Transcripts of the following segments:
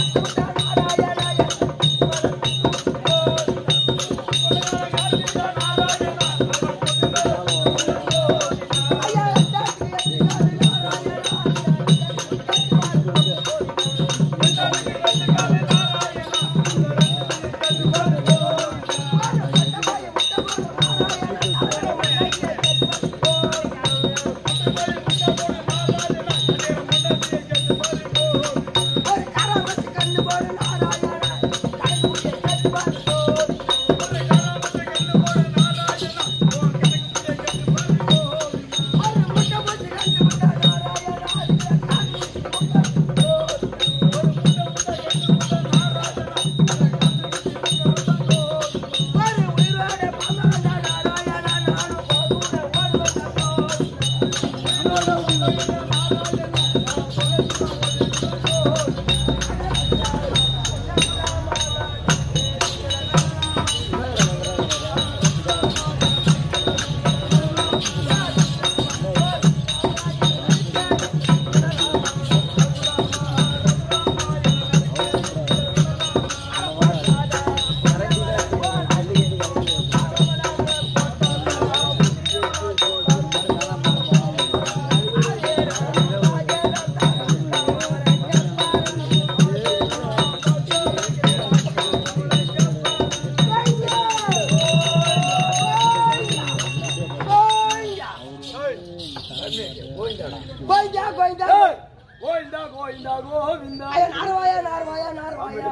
கோயிந்தா கோயிந்தா ஏய், கோவிந்தா கோவிந்தா கோவிந்தா ஐயா நாரவாயா நாரவாயா நாரவாயா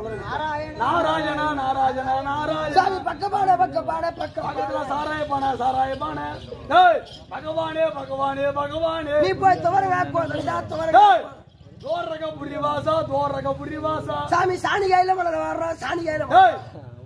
நாராயணா நாராயணா நாராயண சாமி பக்கப்பாட பக்கப்பாட பக்கத்துல பக்கப்பாட சாராய பான சாராய பான ஏய் பகவானே பகவானே பகவானே நீ போய் துவர வேப்போதா துவர ஏய் தோரக புரிவாசா தோரக புரிவாசா சாமி சாணி கையில மலர் வர்றோம் சாணி கையில ஏய்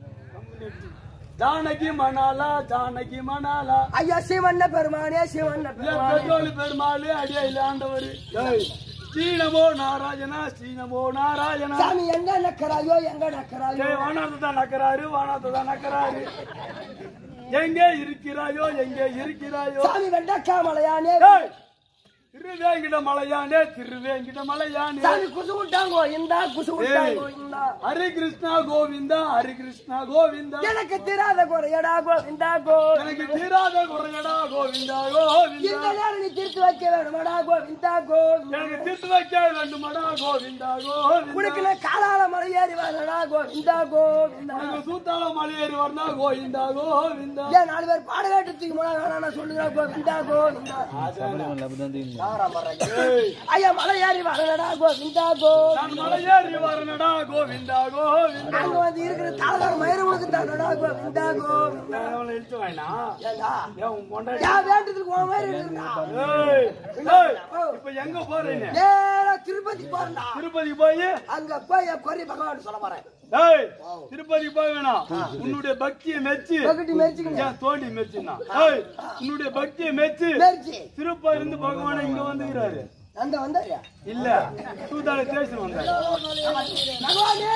ஜானகி மணாலா ஜானகி மணாலா ஐயா சிவண்ண பெருமானே சிவண்ண என் பெருமானே பெட்ரோல் பெருமாளே அடியில் ஆண்டவர் ஏய் ஸ்ரீநமோ நாராயணா ஸ்ரீநமோ நாராயணா சாமி எங்க நக்கறாயோ எங்க நக்கறாயோ ஏய் வானாத்தை தான் நக்கறாரு வானாத்தை தான் நக்கறாரு எங்கே இருக்கிறாயோ எங்கே இருக்கிறாயோ சாமி வெண்டக்கா மலையானே ஏய் திருவேங்கிட மலையானே திருவேங்கிட மலையானே சாமி குசு விட்டாங்கோ இந்தா குசு விட்டாங்கோ இந்தா ஹரி கிருஷ்ணா கோவிந்தா ஹரி கிருஷ்ணா கோவிந்தா எனக்கு தீராத குறையடா கோவிந்தா கோ எனக்கு தீராத குறையடா கோவிந்தா இந்த கோவிந்தா நேரம் நீ தீர்த்து வைக்க வேணுமாடா கோவிந்தா கோவிந்தா எனக்கு தீர்த்து வைக்க வேண்டுமடா கோவிந்தா கோவிந்தா உனக்கு நான் காலால மலை ஏறி வரடா கோவிந்தா கோவிந்தா எனக்கு சூத்தால மலையேறி வரனா கோவிந்தா கோவிந்தா ஏன் நாலு பேர் பாட கேட்டதுக்கு முன்னாடி வேணா நான் சொல்லுறேன் கோவிந்தா கோவிந்தா ஏய், ஐயா மலை ஏறி வரடா கோவிந்தா கோ நான் மலையேறி வரனடா கோவிந்தா கோவிந்தா அங்க வந்து இருக்கிற தலைவர் மயிறு உனக்கு தானடா கோவிந்தா கோவிந்தா நான் அவனை இழுத்து வாயினா ஏண்டா ஏன் உன் பொண்டாட்டி ஏன் வேண்டதுக்கு உன் மாதிரி இருக்குடா ஏய், ஏய், இப்ப எங்க போறீங்க நேரா திருப்பதி போறா திருப்பதி போய் அங்க போய் என் கொரி பகவான் சொல்ல போறேன் ஏய் திருப்பதி போய் வேணாம் உன்னுடைய பக்தியை மெச்சு பக்கத்து மேய்ச்சிக்கங்க ஏன் தோண்டி மெச்சுனா ஏய் உன்னுடைய பக்தியை மெச்சு மேய்ச்சி திருப்ப இருந்து பகவான் இங்க வந்துக்கிறாரு அந்த வந்தாரியா இல்ல சூதாட ஸ்டேஷன் வந்தாரு பகவானே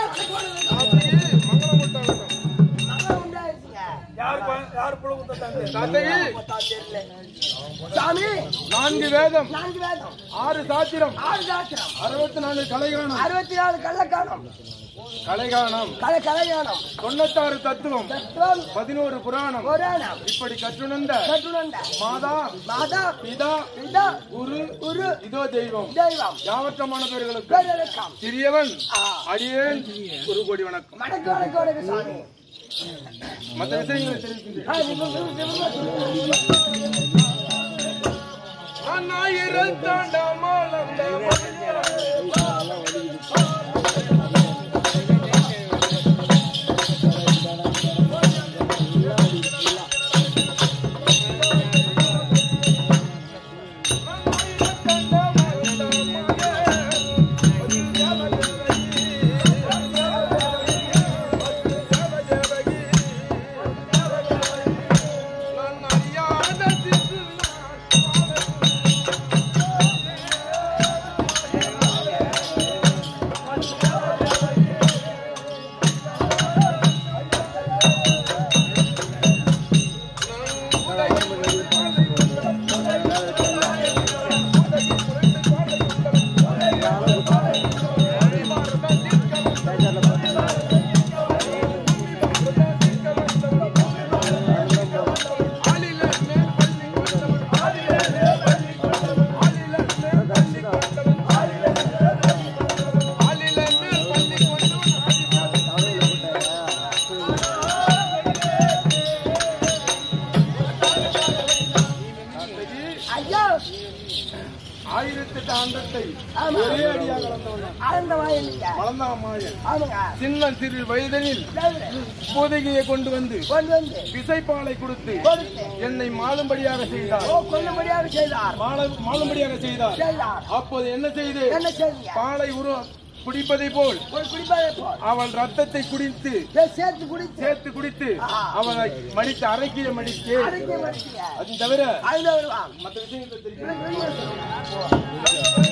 மகன் உண்டாயிருச்சுங்க. யார் ப- யார் புல குத்தாங்க சாமி நான்கு வேதம் நான்கு வேதம் ஆறு சாத்திரம் ஆறு சாத்திரம் அறுபத்தி நாலு கலைகானம் அறுபத்தி நாலு கள்ளக்கானம் கலைகானம் கலை கலையானம் தொண்ணூத்தாறு தத்துவம் தத்துவம் பதினோரு புராணம் புராணம் இப்படி கற்றுணர்ந்த கட்டுணர்ந்த மாதா மாதா பிதா பிதா குரு குரு இதோ தெய்வம் தெய்வம் யாவற்றமான பேர்களுக்கு பேரக்கம் சிறியவன் அடியேன் குரு கோடி வணக்கம் வணக்க வணக்க வணக்க சாமி மற்ற விஷயங்களை தெரிவிக்கின்றேன் ஆ, நீங்க சொல்லுங்க, சொல்லுங்க, சொல்லுங்க. நான் அறியாத சிசு நான் ஐயா ஆயிரத்தெட்டு ஆண்டத்தை ஆமா. ஒரே அடியாக வளர்ந்தவன் ஆழ்ந்த வாயில்லைங்க வளர்ந்தான் மாயன் ஆமாங்க சின்ன சிறு வயதனில் தேவரே, போதகையை கொண்டு வந்து கொண்டு வந்து விசைப்பாலை கொடுத்து கொடுத்து என்னை மாளும்படியாக செய்தார் ஓ கொல்லும்படியாக செய்தார் மால- மாளும்படியாக செய்தார் செய்தார் அப்போது என்ன செய்து என்ன செய்தியா பாலை உரு குடிப்பதை போல் ஒரு குடிப்பதை போல் அவள் ரத்தத்தை குடித்து சே- சேர்த்து குடித்து சேர்த்து குடித்து ஆஹா. அவளை மடித்து அரைக்கிய மடித்து அடக்கி மடிச்சியா அது தவிர அதுல வருவான் மற்ற விஷயங்களை தெரியும் எனக்கு வெளியே சொல்லு.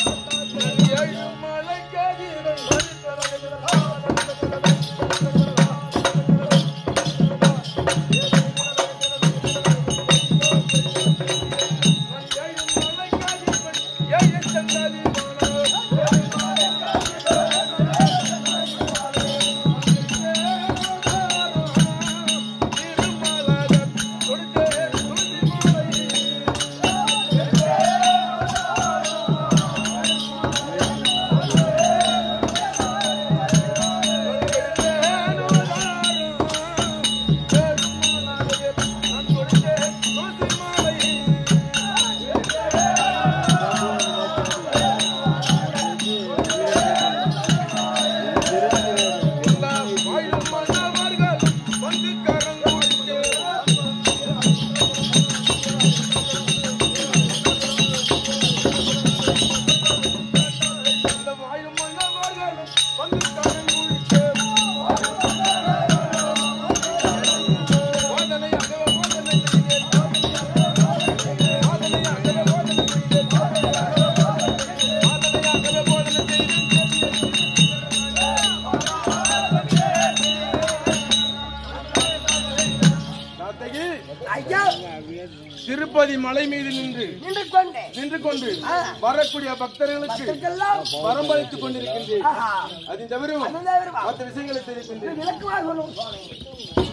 தாத்தகி, ஐயா திருப்பதி மலை மீது நின்று நின்று கொண்டு நின்று கொண்டு ஆ. வரக்கூடிய பக்தர்களுக்கு இதற்கெல்லாம் வரம்பளித்துக் கொண்டிருக்கின்றேன் ஆஹா அதன் தவிரவும் அதுதான் வருவான் மற்ற விஷயங்களை தெரிவிக்கின்றேன் விளக்குவா சொல்லுவோம் சுவாமி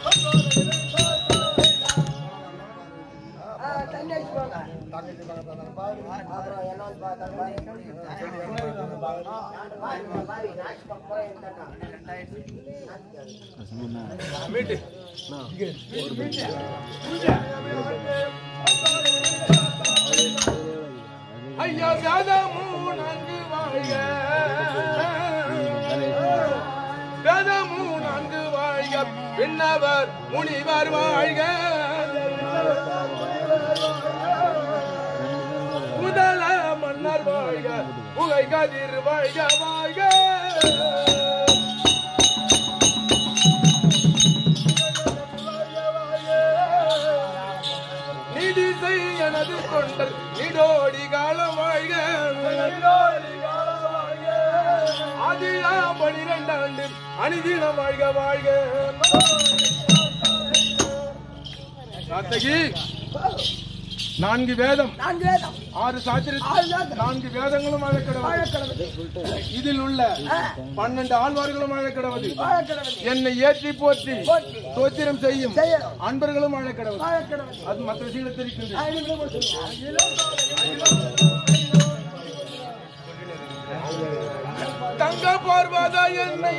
ஆ, தண்ணி அடிச்சு போங்க. அப்புறம் என்ன வந்து பார்த்தா மீட்டு ஐயா வேதமு நன்கு வாழ்க வேதமு நன்கு வாழ்க பின்னவர் முனிவர் வாழ்க முதல மன்னர் வாழ்க புகை கதிர் வாழ்க வாழ்க நிதி செய் எனது கொண்டல் நிடோடி காலம் வாழ்க அதிலா பனிரெண்டாண்டு அணிதினம் வாழ்க வாழ்க சாத்தகி நான்கு வேதம் நான்கு வேதம் ஆறு சாத்திர ஆறு வேதம். நான்கு வேதங்களும் வாழக்கிடவது வாழக்கடவுள் இதில் உள்ள ஆ, பன்னெண்டு ஆழ்வார்களும் வாழக்கிடவது வாழக்கடவுள் என்னை ஏற்றி போற்றி போற்றி தோத்திரம் செய்யும் செய்யணும் அன்பர்களும் வாழக்கிடவது வாழக்கடவுள் அது மற்ற விஷயங்களை தெரிவிக்கின்றேன் ஆ, நீங்களே போட்டு சொல்லுங்க. தங்க பார்வதா என்னை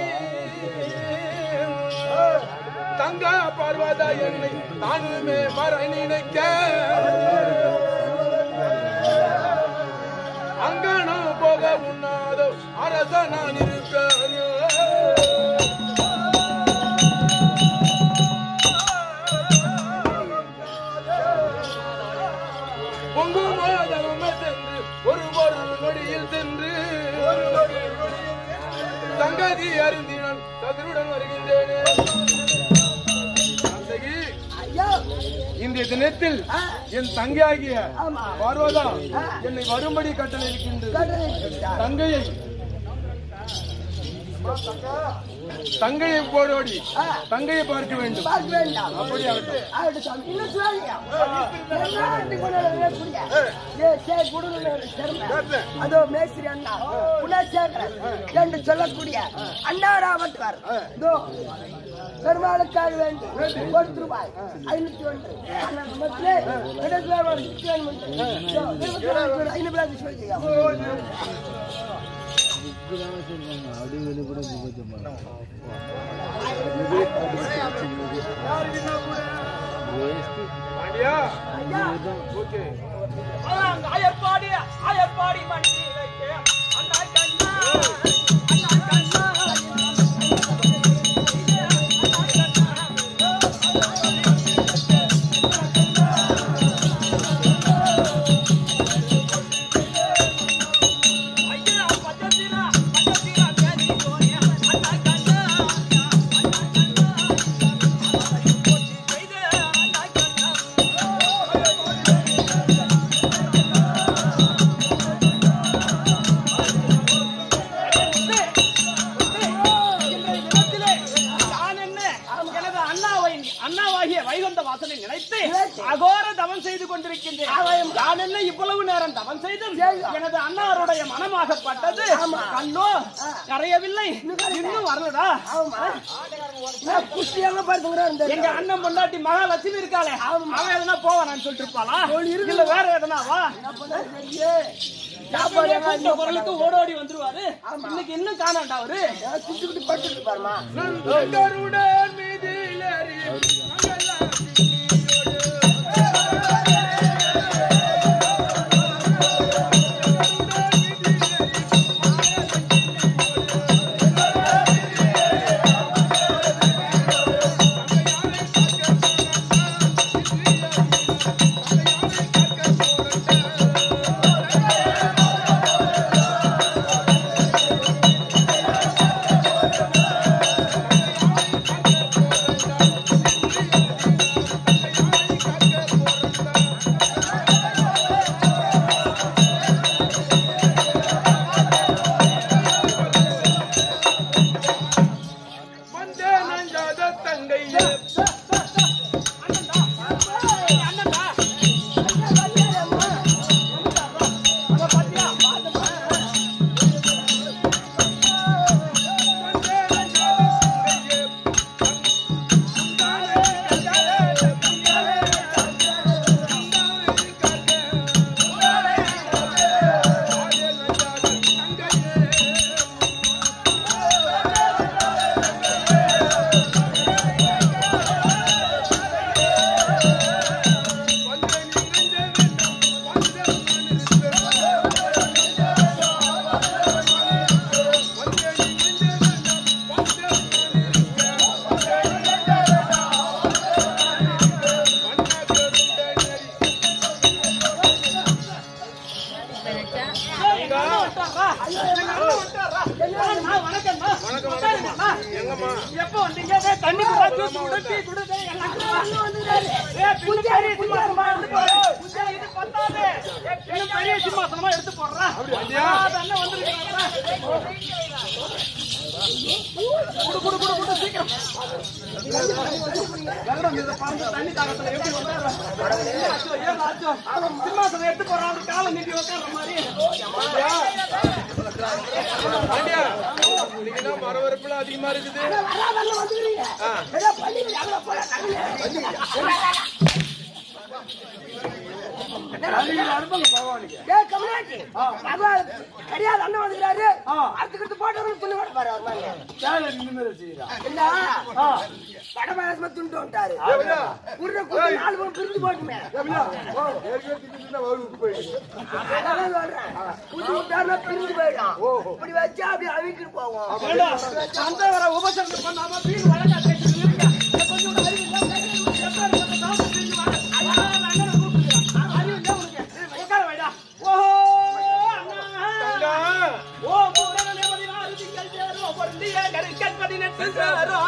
தங்க பார்வதா என்னை தானுமே மற நினைக்க அங்கன போக உண்ணாதோ அரச நான் இருப்பேன் பொங்கு மாதவமே சென்று ஒரு ஒரு நொடியில் சென்று சங்கதி அருந்தினன் கதிருடன் வருகின்றேனே தந்தையே, ஐயா இன்றைய தினத்தில் ஆ, என் தங்கையாகிய ஆமா பார்வதா என்னை வரும்படி கட்டளை இருக்கின்றது கட்டளை இட்டிருக்கிறார். தங்கையை தங்கையை போடோடி ஆ. தங்கையை பார்க்க வேண்டும் பார்க்க வேண்டாம் அப்படி ஆகட்டும். ஆகட்டும் சாமி. இன்னும் சொல்லுங்க. என்ன ஆண்டி கொண்டு வரவே புரிய. ஏ, சே, குடுன்னு ஒரு பெருமை. அதோ மேஸ்திரி அண்ணா குணசேகரன் என்று சொல்லக்கூடிய அண்ணாராமத்வார் இதோ பெருமாளுக்காக வேண்டும் பத்து ரூபாய் ஐநூத்தி ஒன்று அண்ணா மத்திலே கடைசி வேணும், நூத்தி ஒன்று. இதோ, இருபத்தி நாலு, ஐநூறு ரூபாய் சொல்லிக்கலாம். பாண்டியா ஐயா ஓகே ஆயப்பாடி ஆயப்பாடி மண்ணிலே அண்ணா கண்ணா அண்ணா கண்ணா ஐயா பச்சந்திரா பச்சந்திரா தேடி போறிய அண்ணா கண்ணா அண்ணா கண்ணா செய்தே அண்ணா கண்ணா எனது அண்ணாவை அண்ணாவாகிய வைகுந்த வாசலை நினைத்து அகோர தவம் செய்து கொண்டிருக்கின்றேன் நான் என்ன இவ்வளவு நேரம் தவம் செய்து எனது அண்ணாருடைய மனமாகப்பட்டது கண்ணோ கரையவில்லை இன்னும் வரலடா ஆமா நான் குஸ்தியெல்லாம் படுத்துங்கிறேன் இந்த எங்க அண்ணன் பொண்டாட்டி மகாலட்சுமி இருக்காளே அவன் எதனா போவானான்னு சொல்லிட்டு இருப்பாளா இல்ல வேற எதனாவா சாப்பாடு கூப்பிட்ட குரலுக்கு ஓடோடி வந்துருவாரு இன்னைக்கு இன்னும் காணாண்டா அவரு குட்டி குட்டி படுத்துட்டு பாருமா கருடன் மீதிலேறி வந்தே நஞ்சாத தங்கையே எங்கம்மா எப்ப வந்தீங்க டேய், தண்ணி குடா ஜூஸ் குடு டீ குடு டேய், எல்லாம் குடு. ஏய், பின்ன பெரிய சிம்மாசனமா எடுத்து போடு. ஏய், இது பத்தாது. ஏய், இன்னும் பெரிய சிம்மாசனமா எடுத்து போடுறா. ஆ, அது அண்ணன் வந்திருக்கிறாரா? குடு, குடு, குடு, குடு, சீக்கிரம். வெள்ளம் இதை பாருங்க, தண்ணி தாகத்துல எப்படி உட்கார்றா? ஏதாச்சும், ஏதாச்சும். சிம்மாசனம் எடுத்து போடுறான், அப்படி காலை நீட்டி உட்கார்ற மாதிரி. பாண்டியா இன்னைக்கு தான் மரவரப்புல அதிகமா இருக்குது ஏய், கமலாட்டி. பகவான் கிடையாது, அண்ணன் வந்துக்கிறாரு. அடுத்துக்கிட்டு போட்டவரும் துணி கூட பாரு, அவர் மாதிரி. இல்ல, வடை பாயாசமா துண்டு வந்துட்டாரு. உருண்டை குத்தி நாலு பேரும் பிரிஞ்சு போட்டுமே. அதெல்லாம் சொல்றேன். குத்தி விட்டாருன்னா பிரிஞ்சு போயிடும். இப்படி வச்சா அப்படியே அவிக்கிட்டு போவோம். ஏண்டா, அந்த வர உபசரணம் பண்ணாம வீடு வழக்கா கேட்டு இருக்க. கொஞ்சம் கூட அறிவு இல்லாம எப்ப இருக்க சாப்பிட்டு செஞ்சு வா. அண்ணா, அண்ணனை கூப்பிட்டுக்கிறேன். அறிவு இல்லை உனக்கு. உட்கார வைடா. ஓஹோ, அண்ணா. ஓ, பூரண பதினாறு திங்கள் சேரும். பொருந்திய கருக்கன் பதினெட்டு சேரும்.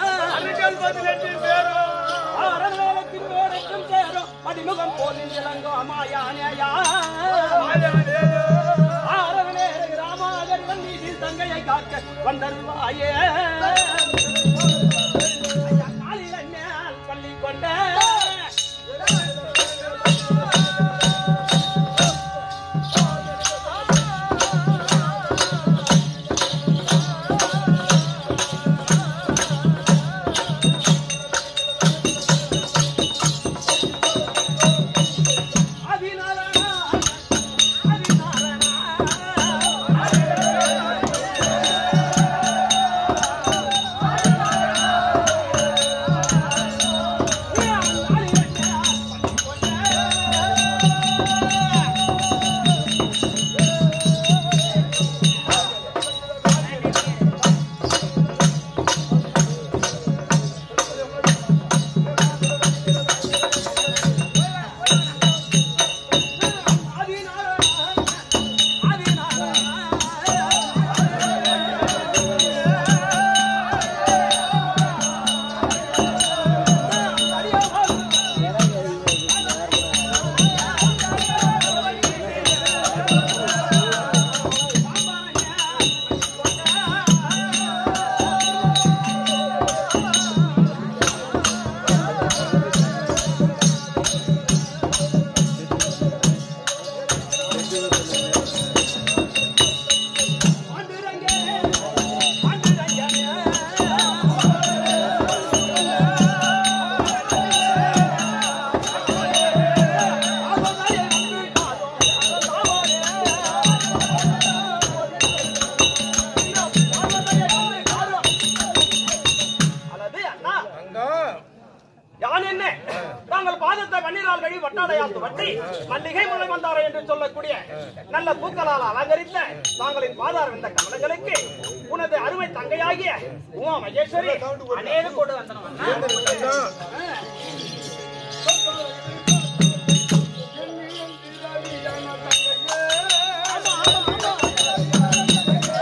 ஆரவேலத்தின் வேடத்தும் சேரும். பதிமுகம் போலில் இளங்கோ மாயானேயா. ஆரவனே ராமாகர் வந்தீதி தங்கை குழந்தையை காக்க வந்தருவாயே காலில மேல் பள்ளி கொண்ட ஆதிநாராயணா, ஆதிநாராயணா. அல்லது அண்ணா அங்கா யான் என்ன தாங்கள் பாதத்தை வண்ணீரால் கழி வட்டாடையாத்து வட்டி மல்லிகை மலை வந்தாரா என்று சொல்லக்கூடிய நல்ல பூக்களால் அலங்கரித்த தாங்களின் பாதார் வந்த கமலங்களுக்கு உனது அருமை தங்கையாகிய உமா மகேஸ்வரி அநேக கொண்டு வந்தனம் அண்ணா. ஆமா, ஆமா, ஆமா.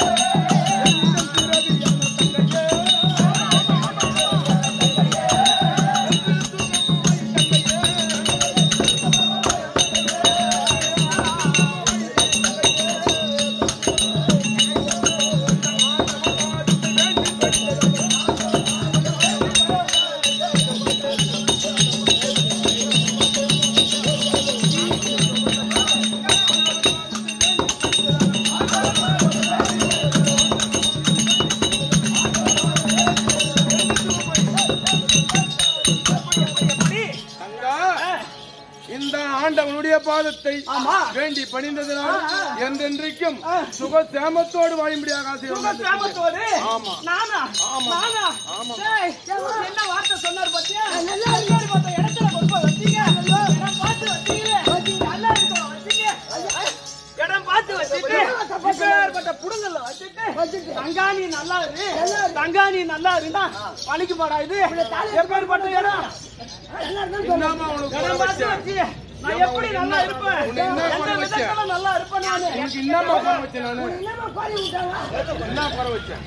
அங்கா இந்த ஆண்டவனுடைய பாதத்தை ஆமா. வேண்டி பணிந்ததினால் என்றென்றைக்கும் சுக சேமத்தோடு வாழும்படியாக சுக ஆசீர்வாதம் கிராமத்தோடு ஆமா. நானா ஆமா. நானா ஆமா. டேய், என்ன வார்த்தை சொன்னார் பாத்தியா நல்லா இருக்காரு பார்த்த இடத்துல கொண்டு போய் வச்சீங்க இடம் பார்த்து வச்சீங்க நல்லா இருக்கும் வச்சீங்க இடம் பார்த்து வச்சுட்டு இப்பேற்பட்ட புடுங்கல்ல வச்சுட்டு தங்காணி நல்லா இரு தங்காணி நல்லா இருந்தா பணிக்கு போடா இது எப்பேற்பட்ட இடம் என்னம்மா உனக்கு குறை இடம் பார்த்து வச்சேன்? வச்சு நான் எப்படி நல்லா இருப்பேன் உன்னை என்ன எந்த குறை வச்சேன்? விதத்துல நல்லா இருப்பேன் நானு உனக்கு என்னம்மா குறை வச்சேன் நானு என்னமா பாடி விட்டாங்க என்ன குறை வச்சேன்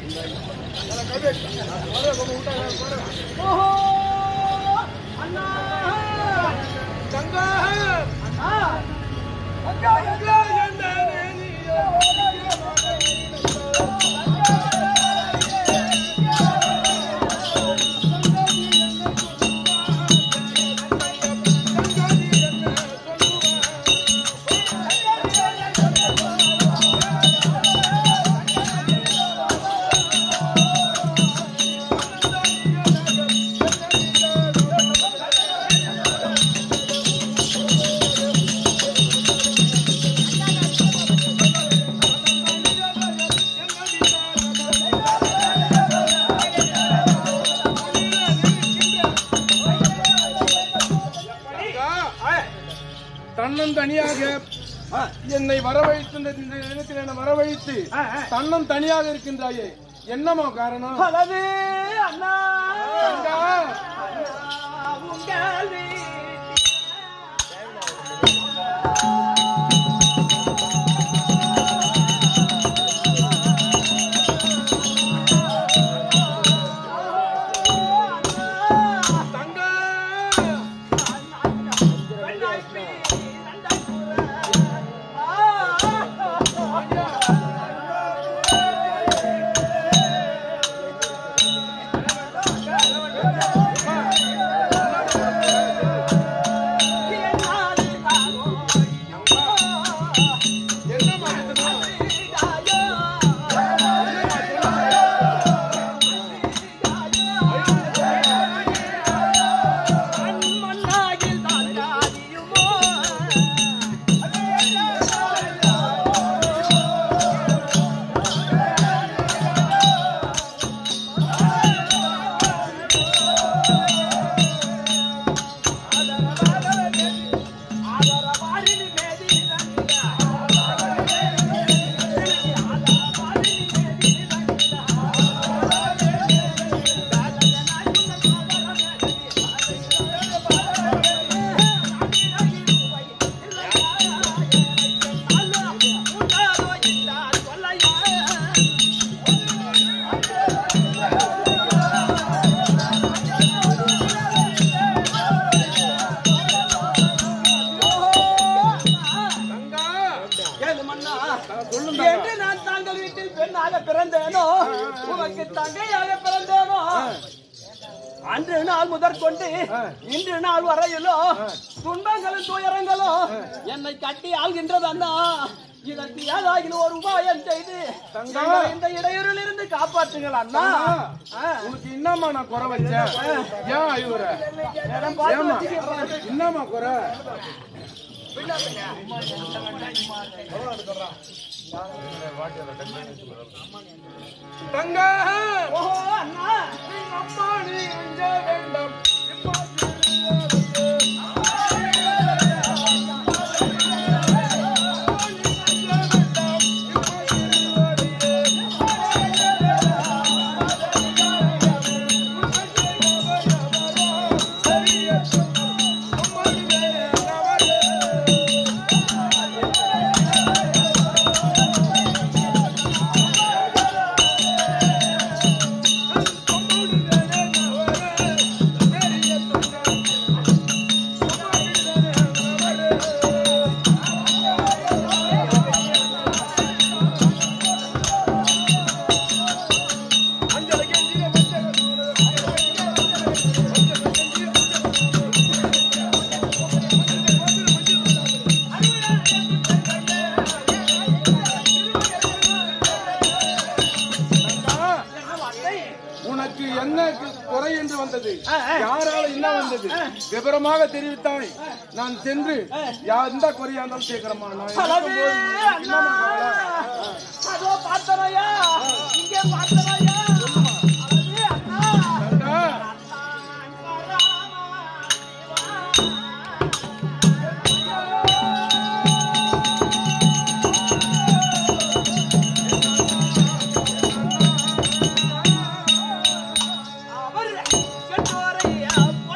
ஓஹோ அண்ணா தங்கா அண்ணா அங்கா அங்கா என்ன நீயோ அக்கா, தன்னன் தனியாக என்னை வரவழைத்து இந்த இந்த இடத்தில் என்னை வரவழைத்து தன்னன் தனியாக இருக்கின்றாயே என்னம்மா காரணம் அழகு அண்ணா அக்கா, உங்கள் வீட்டில் தங்கா என்னம்மா பேசணும்? தங்கா நான் சொல்லுங்க என்று நான் தாங்கள் வீட்டில் பெண்ணாக பிறந்தேனோ உனக்கு தங்கையாக பிறந்தேனோ அன்று நாள் முதற்கொண்டு இன்று நாள் வரையிலும் துன்பங்களும் துயரங்களும் என்னை கட்டி ஆள்கின்றது அண்ணா இதற்கு ஏதாகிலும் ஒரு உபாயம் செய்து தங்கா. எங்களை இந்த இடையூறில் இருந்து காப்பாற்றுங்கள் அண்ணா ஆ. உனக்கு என்னம்மா நான் குறை வச்சேன் ஏன் ஐவர இடம் பார்த்து ஏம்மா வச்சுக்க. என்னம்மா குறை தங்கா ஓஹோ அண்ணா அம்மா நீ அஞ்ச வேண்டாம் இப்போ உனக்கு என்ன குறை என்று வந்தது யாரால என்ன வந்தது விவரமாக தெரிவித்தாய் நான் சென்று யா- எந்த குறையா இருந்தாலும் கேட்கிறேம்மா நான் அழகு இருக்கும்போது அண்ணா என்னம்மா கவலை? அதோ பார்த்தனையா இங்கே பார்த்தனையா அழகு அண்ணா தங்கா, அவர் கட்டோரையா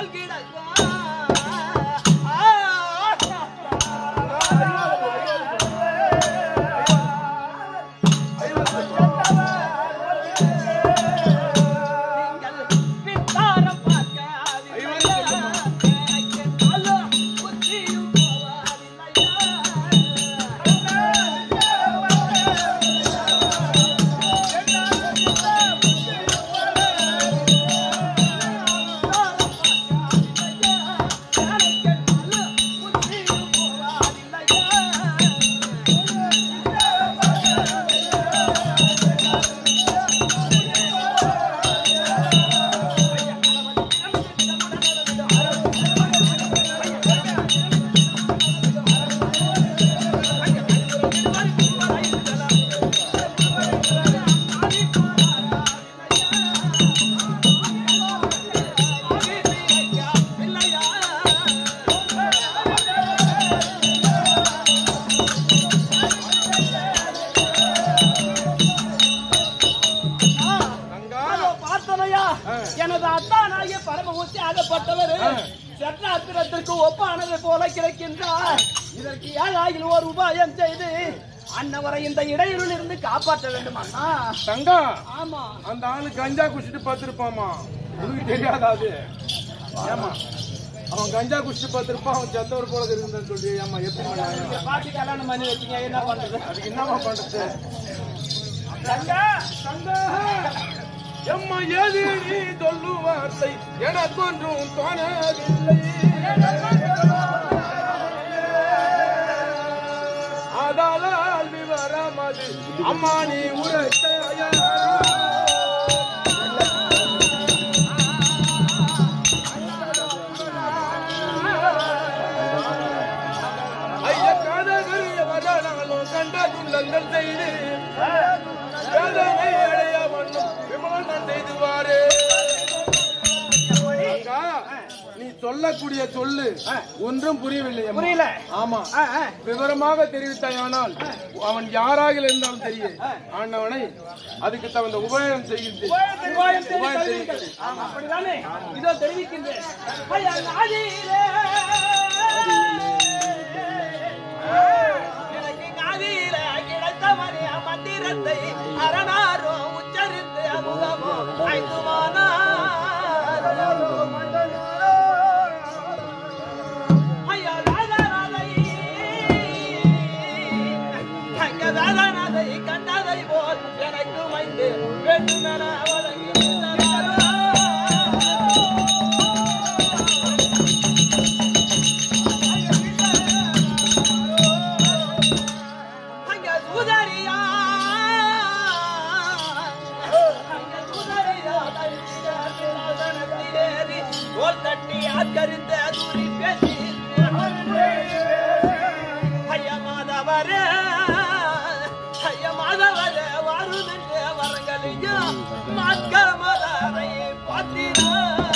தங்கா, பார்த்தனையா எனது அத்தானாகிய பரமமூர்த்தி ஆகப்பட்டவர் சற்ற அத்திரத்திற்கு ஒப்பானது போல கிடைக்கின்றார் இதற்கு ஏழாயில் ஒரு உபாயம் செய்து அன்னவரை இந்த இடையூறில் இருந்து காப்பாற்ற வேண்டும் அண்ணா தங்கா ஆமா அந்த ஆளு கஞ்சா குடிச்சிட்டு பார்த்திருப்பாமா உனக்கு தெரியாதா அது ஏமா அவன் கஞ்சா குடிச்சிட்டு பார்த்திருப்பான் அவன் செத்தவர் போல இருக்குன்னு சொல்லி ஏமா எப்படி பண்ணாங்க? பாட்டி கல்யாணம் பண்ணி வச்சீங்க என்ன பண்றது அதுக்கு என்னமா பண்றது தங்கா தங்கா எம்மா ஏது நீ சொல்லும் வார்த்தை எனக்கொன்றும் தோணவில்லை ஆதாளால் விவரம் அது அம்மா நீ உரைத்தாயா ஐய காதகரிய வரலாலும் கண்ட துள்ளங்கள் செய்து வேதனை அடைய வண்ணம் விமலன் செய்துவாரே அக்கா, நீ சொல்லக்கூடிய சொல்லு ஒன்றும் புரியவில்லை அம்மா. புரியல. ஆமா ஆ, ஆ. விவரமாக தெரிவித்தாயானால் அவன் யாராக இருந்தாலும் தெரியும் ஆண்டவனை அதுக்கு தகுந்த உபயோகம் செய்கின்றேன் உபாயம் தேடி உபாயம் தருவீர்கள். தெரிவிக்கிறேன். ஆமா, அப்படிதானே இதோ தெரிவிக்கின்றேன் ஐயா, நாதியிலே. எனக்கு நாதியிலே கிடைத்த மணிய மந்திரத்தை அரணாரோ உச்சரித்து அமுதமோ ஐயா, ராஜாராதை. அங்க வேதனாதை கண்டதை போல் எனக்கு மைந்து வேண்டுமென வழங்குகின்றனாரோ. அங்க சூதரியா அங்க சூதரியா தரிசிட சிராசனத்திலேறி தோள் தட்டி ஆட்கரித்த தூரி பேசி ஐயா மாதவரே ஐயா மாதவரே வருமென்று வரங்களையும் மாற்க மதரை பாத்திரா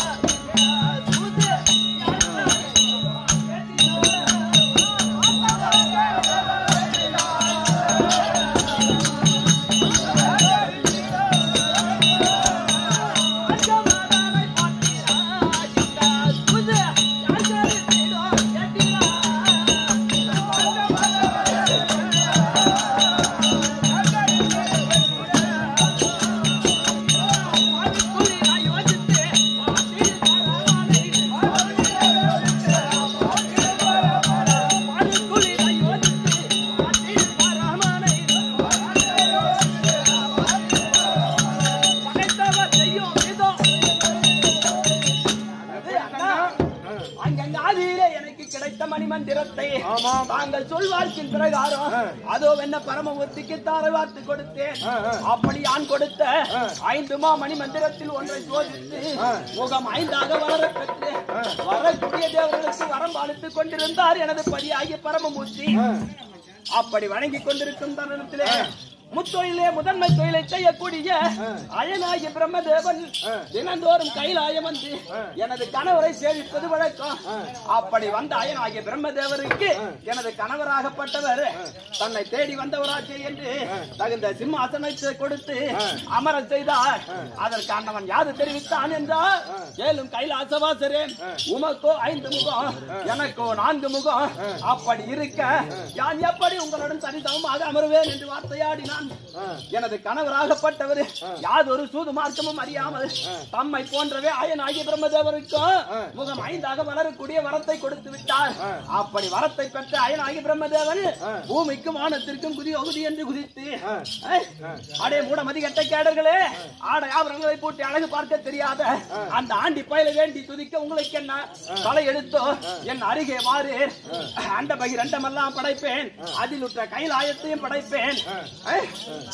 அங்கங்க ஆதியிலே எனக்கு கிடைத்த மணிமந்திரத்தை ஆமாம். தாங்கள் சொல்வார்க்கின் பிரகாரம் அதோ என்ன பரமமூர்த்திக்கு தாரை வார்த்து கொடுத்தேன் அப்படி நான் கொடுத்த ஐந்து மா மணி மந்திரத்தில் ஒன்றை சோதித்து முகம் ஐந்தாக வளர பெற்று வரக்கூடிய தேவர்களுக்கு வரம் அளித்துக் கொண்டிருந்தார் எனது பதியாகிய பரமமூர்த்தி அப்படி வணங்கி கொண்டிருக்கும் தருணத்திலே முத்தொழிலே முதன்மை தொழிலை செய்யக்கூடிய அயனாகிய பிரம்மதேவன் தினந்தோறும் கைலாயம் வந்து எனது கணவரை சேவிப்பது வழக்கம் அப்படி வந்த அயனாகிய பிரம்மதேவருக்கு எனது கணவராகப்பட்டவர் தன்னை தேடி வந்தவராச்சே என்று தகுந்த சிம்மாசனத்தை கொடுத்து அமர செய்தார் அதற்கு அண்ணவன் யாது தெரிவித்தான் என்றால் ஏலும் கைலாசவாசரே உமக்கோ ஐந்து முகம் எனக்கோ நான்கு முகம் அப்படி இருக்க யான் எப்படி உங்களுடன் சரிசமமாக அமருவேன் என்று வார்த்தையாடினான் எனது கணவராகப்பட்டவர் யாதொரு சூது மார்க்கமும் அறியாமல் தம்மை போன்றவே அயனாகிய பிரம்மதேவருக்கும் முகம் ஐந்தாக வளரக்கூடிய வரத்தை கொடுத்து விட்டார் அப்படி வரத்தை பெற்ற அயனாகிய பிரம்மதேவன் பூமிக்கும் வானத்திற்கும் குதி ஒகுதி என்று குதித்து ஏய், அடே மூட மதிகட்ட கேடர்களே ஆடை ஆபரணங்களை போட்டு அழகு பார்க்க தெரியாத அந்த ஆண்டி பயல வேண்டி துதிக்க உங்களுக்கு என்ன தலை எடுத்தோ என் அருகே வாரு அண்ட பகிரண்டமெல்லாம் படைப்பேன் அதில் உற்ற கைலாயத்தையும் படைப்பேன் ஏய்,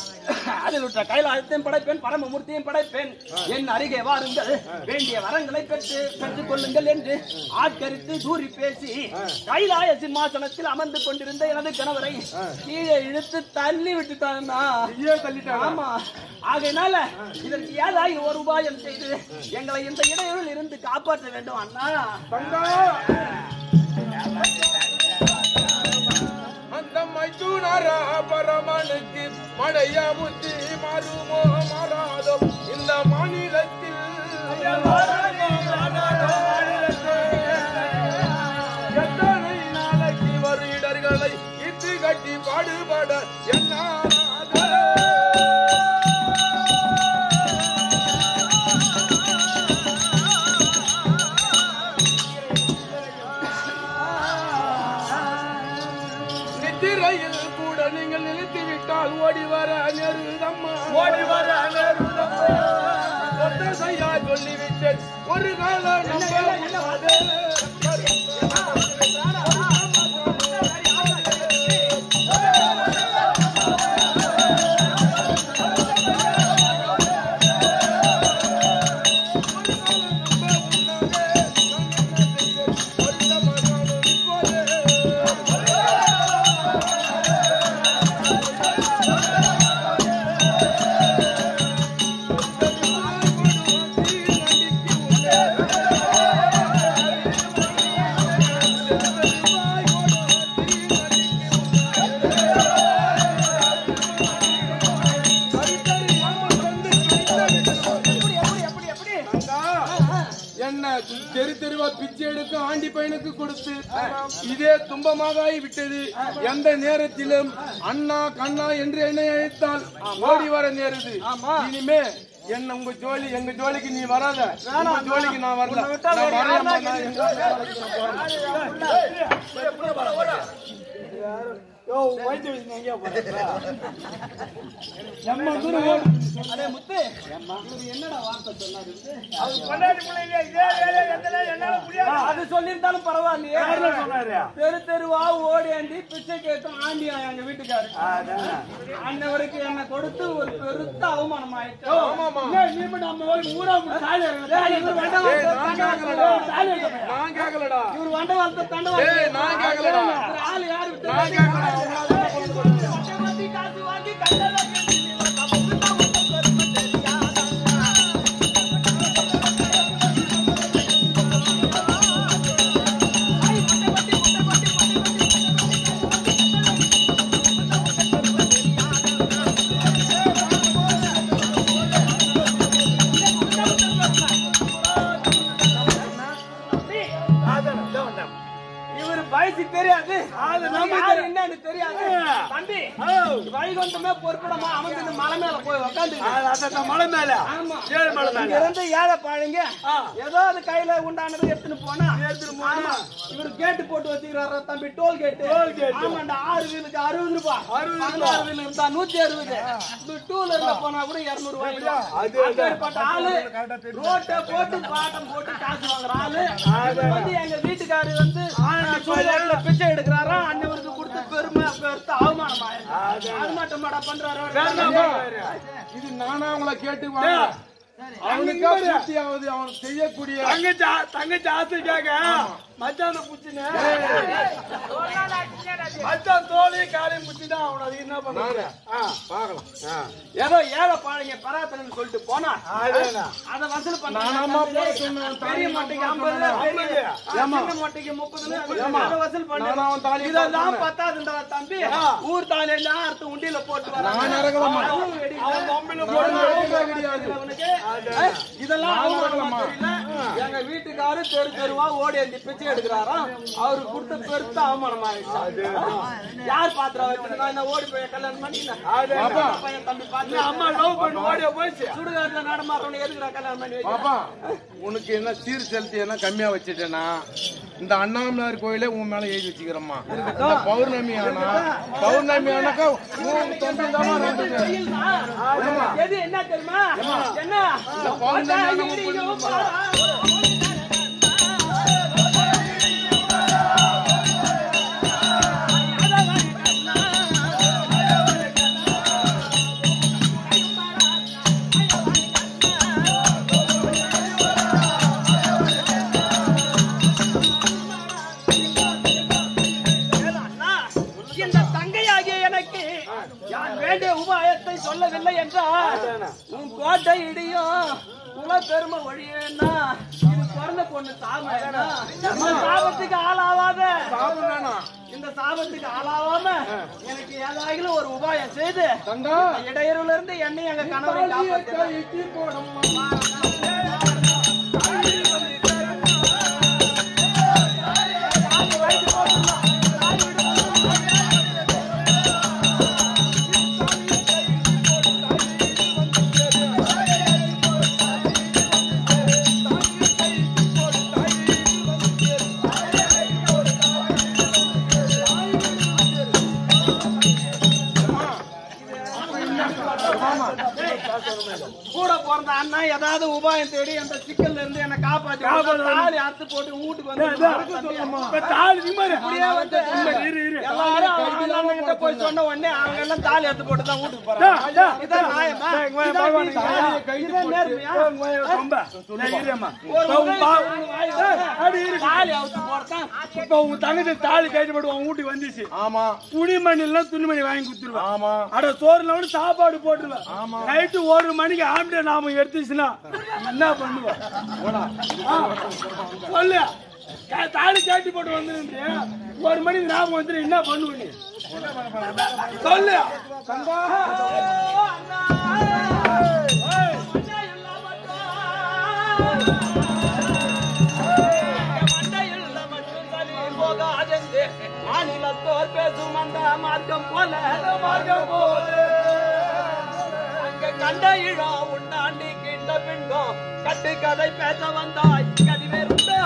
அதில் உற்ற கைலாயத்தையும் படைப்பேன் பரமமூர்த்தியும் படைப்பேன் என் அருகே வாருங்கள் வேண்டிய வரங்களை பெற்று பெற்றுக் கொள்ளுங்கள் என்று ஆட்கரித்து தூரி பேசி கைலாய சிம்மாசனத்தில் அமர்ந்து கொண்டிருந்த எனது கணவரை கீழே இழுத்து தள்ளி விட்டுட்டான்னா ஐயே தள்ளிட்டாங்க ஆமா ஆகையினால இதற்கு ஏதாவது ஒரு உபாயம் செய்து எங்களை இந்த இடையூறில் இருந்து காப்பாற்ற வேண்டும் அண்ணா தங்கா அந்த மைத்துனரா பரமனுக்கு மழைய புத்தி மாறுமோ மாறாதோ இந்த மாநிலத்தில் எத்தனை நாளைக்கு வரும் இடர்களை இட்டு கட்டி பாடுபட என்ன நித்திரையில் கூட நீங்கள் நிறுத்தி விட்டால் ஓடி வர நெருதம்மா ஓடி வர முத்தசையா சொல்லிவிட்டேன் ஒரு காலம் நம்பாதே. என்ன தெரு தெருவா பிச்சை எடுக்க ஆண்டி பையனுக்கு கொடுத்து இதே துன்பமாக விட்டது எந்த நேரத்திலும் அண்ணா கண்ணா என்று என்னை அழைத்தால் ஓடி வர நேருது இனிமே என்ன உங்க ஜோலி எங்க ஜோலிக்கு நீ வராத உங்க ஜோலிக்கு நான் வரல நான் வரையம்மா, நான் எங்க வேலைக்கு நான் போறேன். யோ வைத்திய விஷயம் எங்கேயா போறா நம்ம தூரம் ஓடு. அது சொல்லியிருந்தாலும் பரவாயில்லையே யாரு சொன்னாரு தெரு தெருவா ஓடியாண்டி பிச்சை கேட்டும் ஆண்டியா எங்க வீட்டுக்காரு அன்னவருக்கு என்ன கொடுத்து ஒரு பெருத்த அவமானம் ஆயிடுச்சு ஆமாமா. நீ மட்டும் நம்ம போய் ஊரா போய் தாலி இறங்குற. ஏய், இவர் வண்ட ஏய், வாழ்த்த நான் தண்டை கேட்கலடா. வாழ்த்த தாலி இறக்க பையன். நான் கேட்கலடா இவர் வண்ட வாழ்த்த தண்டை ஏய், வாழ்த்த நான் கேட்கலடா. இவர் ஆளு யாரு விட்டு நான் கேட்கலடா உங்களால தான் கொண்டு போறது. வண்டி வண்டி காசு வாங்கி கண்டதை கேட்டு இவர் தப்புக்கு தான் ஒண்ணும் பெருமை தெரியாதா? இவரு வயசு தெரியாது அது நம்ம யாரு என்னன்னு தெரியாது தம்பி வைகுண்டமே பொறுப்பிடமா அமர்ந்து மலை மேல போய் உக்காந்து அதான் மலை மேல ஆமா ஏழு மலை இங்க மேல இருந்து ஏழை பாழுங்க ஏதோ அது கையில உண்டானது எடுத்துன்னு போனா ஆமா இவரு கேட்டு போட்டு வச்சுக்கிறாரு தம்பி டோல் கேட்டு Toll gate. ஆமாண்டா ஆறு வீலுக்கு அறுபது ரூபாய் பதினாறு வீலு இருந்தா நூத்தி அறுபது டூ வீலர்ல போனா கூட இருநூறு ரூபாய் அது அப்பேற்பட்ட ஆளு ரோட்டை போட்டு பாட்டம் போட்டு காசு வாங்குற ஆளு இவர் வந்து எங்க வீட்டுக்காரு வந்து சூழல பிச்சை எடுக்கிறாரா அண்ணவருக்கு கொடுத்து பெருமை பெருத்த அவமானம் ஆயிருக்கு அது மட்டும் மாடா பண்றாரு இது நானா உங்களை கேட்டு வாங்க அவனுக்கா திருப்தியாவது அவன் செய்யக்கூடிய தங்கச்சி தங்கச்சி ஆசைக்காக மச்சான புச்சுன மச்சான் தோலையும் காலையும் புச்சுதான் அவன் அது என்ன பண்றாங்க பார்க்கலாம் ஏதோ ஏழை பாழைங்க பராத்தனன்னு சொல்லிட்டு போனா அதேதான். அத வசூல் நானாமா பண்ணாம போட சொன்னேன் பெரிய மட்டைக்கு ஐம்பது பெரிய சின்ன மட்டைக்கு முப்பது அதை வசூல் பண்ணு நானா அவன் தாலியை இதெல்லாம் பத்தாதுன்றா தம்பி ஊர் தாலி எல்லாம் அறுத்து உண்டியில போட்டு வராங்க நான் இறங்கலாமா? அதுவும் வெடி. அவன் பொம்பளை நான் போடுவான். இறங்க கிடையாது. அவனுக்கு, ஏய், இதெல்லாம் நான் அவமானமா இறங்கலாமா? தெரியல. எங்க வீட்டுக்காரு தெரு தெருவா ஓடி அடி பிச்சை எடுக்கிறாராம் அவரு கொடுத்த பெருத்த அவமானமா யார் பாத்திரா வச்சுட்டு நான் என்ன ஓடி போய் கல்யாணம் பண்ணினேன் பாப்பா. பையன் தம்பி பாத்து அம்மா லவ் பண்ணி ஓடிய போயிடுச்சு சுடுகாட்டுல நடமாடுறவனை எதுக்குடா கல்யாணம் பண்ணி வைக்க? பாப்பா உனக்கு என்ன சீர் செலுத்தி என்ன கம்மியா வச்சுட்டேனா இந்த அண்ணாமலையார் கோயிலே உன் மேல எழுதி வச்சுக்கிறோம்மா இந்த பௌர்ணமி ஆனா பௌர்ணமி ஆனாக்கா உன் தம்பி தான் ரெண்டு பேர். வெயில்தான். எது என்ன தெரியுமா என்ன பௌர்ணமி ஆனா இடி, உன் இடி, பொண்ணு பாரா. அண்ணா, இந்த தங்கையாகிய எனக்கு யான் வேண்டிய உபாயத்தை சொல்லவில்லை என்றால் உன் கோட்டை இடியும் குல பெருமை ஒழியன்னா இது பிறந்த பொண்ணு சாம இந்த சாபத்துக்கு ஆளாவாத சாபம் வேணாம் இந்த சாபத்துக்கு ஆளாவாம எனக்கு ஏதாகிலும் ஒரு உபாயம் செய்து தங்கா இடையூறுல இருந்து என்னை எங்க கணவரை தாலியை காப்பாத்து கைக்கு போடம்மா கூட பிறந்த அண்ணா ஏதாவது உபாயம் தேடி அந்த சிக்கல்ல இருந்து என்ன காப்பாத்தி தாலி அறுத்து போட்டு வீட்டுக்கு வந்து இப்ப தாலி நிம்மதி. அப்படியே வந்து இரு, இரு. எல்லாரும் அவங்க அண்ணன் கிட்ட போய் சொன்ன உடனே அவங்க எல்லாம் தாலி எடுத்து போட்டு தான் வீட்டுக்கு டா, போறாங்க டா. இதான் நியாயமா? டேய், இங்க வா, இதான் பகவான், நீதியா? தாலியை கைது இதான் போட்டு. நேர்மையா? இங்க வா, ரொம்ப. டேய், இரும்மா. ஒரு இப்ப உன் உதவி பா- செய்யறவங்க வாய் வந்தா, அடி இரு. தாலி அவுத்து போடுறதான். இப்ப உன் தங்கச்சி தாலி கட்டிப்பட்டு உன் வீட்டுக்கு வந்துச்சு ஆமா துணிமணி எல்லாம் துணிமணி வாங்கி கொடுத்துருவேன் ஆமா அட சோறுல வந்து சாப்பாடு போட்டுருவேன் நைட்டு ஒரு மணிக்கு ஆம்டே நாம எடுத்துச்சுன்னா என்ன பண்ணுவேன் ஆ, சொல்லு கா- தாலி காட்டி போட்டு வந்து ஒரு மணிக்கு ஞாபகம் வந்துட்டு என்ன பண்ணுவ நீ சொல்லு தங்கா மாநிலத்தோர் பேசும் அந்த மார்க்கம் போல மார்க்கம் போல அங்க கண்ட இழா உண்டாண்டி கிண்ட பின்பம் கட்டு கதை பேச வந்தாய் கதிவேறுண்டா